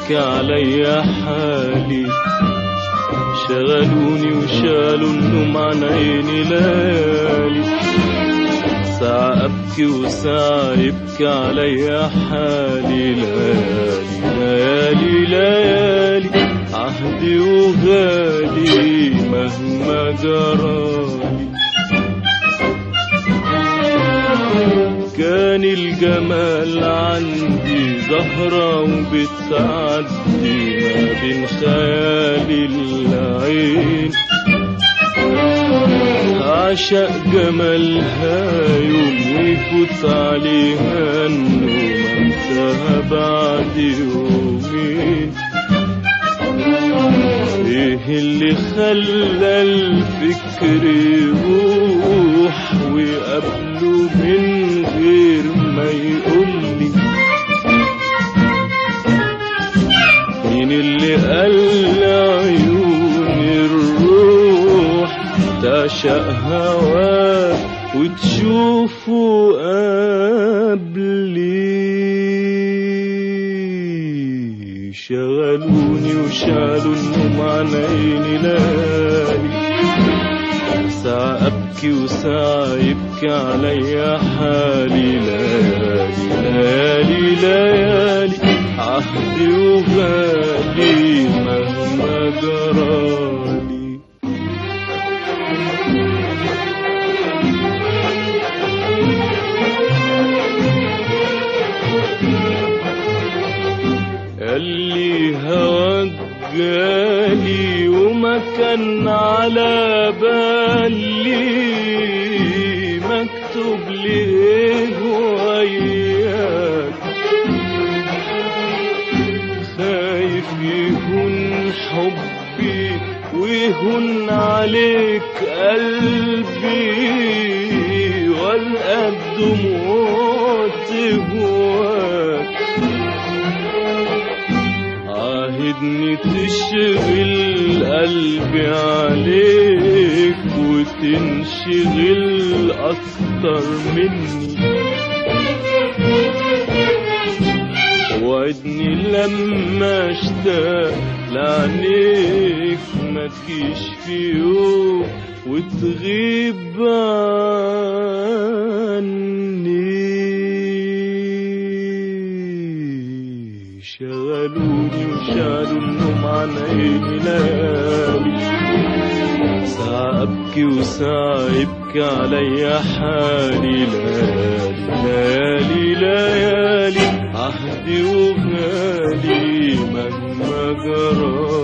يبكي عليا حالي شغلوني وشالوا النوم عن عيني ليالي ساعة أبكي وساعة يبكي عليا حالي ليالي ليالي ليالي عهدي وغالي مهما جرالي كان الجمال عندي زهرة وبتعدي ما بين خيالي العين عشق جمالها يوم ويفوت عليها النوم انساها بعد يومين ايه اللي خلى الفكر يروح وقبله من غير ما يقولي مين اللي قال عيون الروح تعشق هواك وتشوفه قبلي شغلوني وشالوا النوم عن عيني ليالي ساعة أبكي وساعة يبكي عليا حالي ليالي ليالي ليالي عهدي وغالي مهما جرالي اللي هواك جالي وما كان على بالي مكتوب ليه وياك خايف يهون حبي ويهون عليك قلبي والقى دموعت هواك عاهدني تشغل قلبي عليك وتنشغل أكتر مني وعدني لما اشتاق لعينيك ما تجيش في يوم وتغيب عني شغلوني وشالوا النوم عن عيني ليالي ساعة أبكي وساعة يبكي عليا حالي ليالي ليالي ليالي عهدي وغالي مهما جرالي